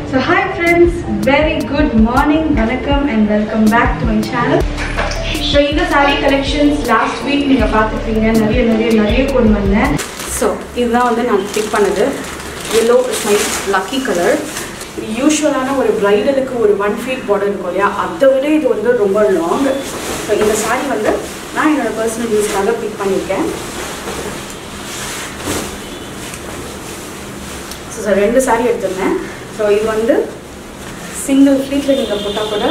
so hi friends very good morning வணக்கம் and welcome back to my channel so இந்த sari collections last week நீங்கள் பார்த்துருப்பீங்க நிறைய நிறைய நிறைய கொண்டு வந்தேன் ஸோ இதுதான் வந்து நான் பிக் பண்ணது yellow is my lucky colour யூஸ்வலான ஒரு ப்ரைடலுக்கு ஒரு ஒன் ஃபீட் பார்டர் இருக்கும் இல்லையா அதை விட இது வந்து ரொம்ப லாங் ஸோ இந்த சாரீ வந்து நான் என்னோட பர்சனல் யூஸ்க்காக பிக் பண்ணியிருக்கேன் ஸோ சார் ரெண்டு சாரீ எடுத்திருந்தேன் ஸோ இது வந்து சிங்கிள் ஃப்ளீட்டில் நீங்கள் போட்டால் கூட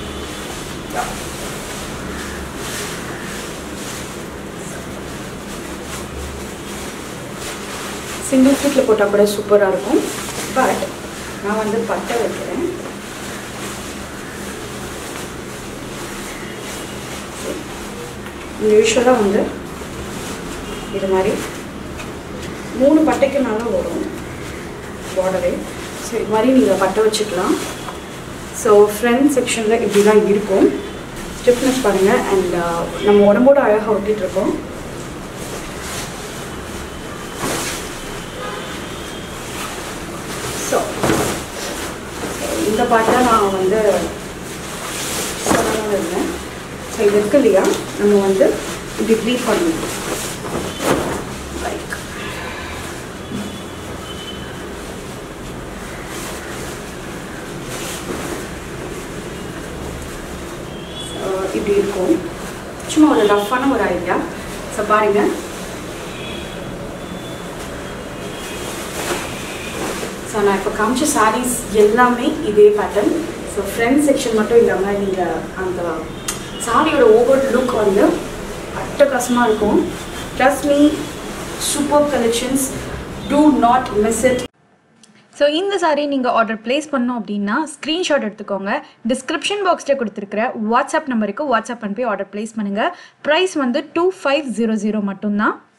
சிங்கிள் ஃபீட்டில் போட்டால் கூட சூப்பராக இருக்கும் பட் நான் வந்து பட்டை வைக்கிறேன் யூஸ்வலாக வந்து இது மாதிரி மூணு பட்டைக்குனாலும் வரும் பார்டரு ஸோ இது மாதிரி நீங்கள் பட்டை வச்சுக்கலாம் ஸோ ஃப்ரண்ட் செக்ஷனில் இப்படி தான் இருக்கும் ஸ்டிஃப்னஸ் பாருங்கள் அண்ட் நம்ம உடம்போட அழகாக ஒட்டிகிட்டு இருக்கோம் ஸோ இந்த பாட்டை நான் வந்து சொல்லணும்னு இருந்தேன் ஸோ இது இருக்கு இல்லையா நம்ம வந்து இப்படி ப்ளீட் பண்ணணும் லைக் இப்படி இருக்கும் சும்மா ஒரு ரஃப்பான ஒரு ஐடியா ஸோ பாருங்கள் ஸோ நான் இப்போ காமிச்ச சாரீஸ் எல்லாமே இதே பேட்டர்ன் ஸோ ஃப்ரண்ட் செக்ஷன் மட்டும் இல்லாமல் நீங்கள் அந்த சாரியோட ஓவர் லுக் வந்து அட்டகாசமாக இருக்கும் plus me super collections do not miss it so இந்த சாரீ நீங்கள் ஆர்டர் ப்ளேஸ் பண்ணோம் அப்படின்னா ஸ்க்ரீன்ஷாட் எடுத்துக்கோங்க டிஸ்கிரிப்ஷன் பாக்ஸில் கொடுத்துருக்குற வாட்ஸ்அப் நம்பருக்கு வாட்ஸ்அப் பண்ணி ஆர்டர் ப்ளேஸ் பண்ணுங்கள் ப்ரைஸ் வந்து டூ ஃபைவ் ஜீரோ ஜீரோ மட்டும்தான்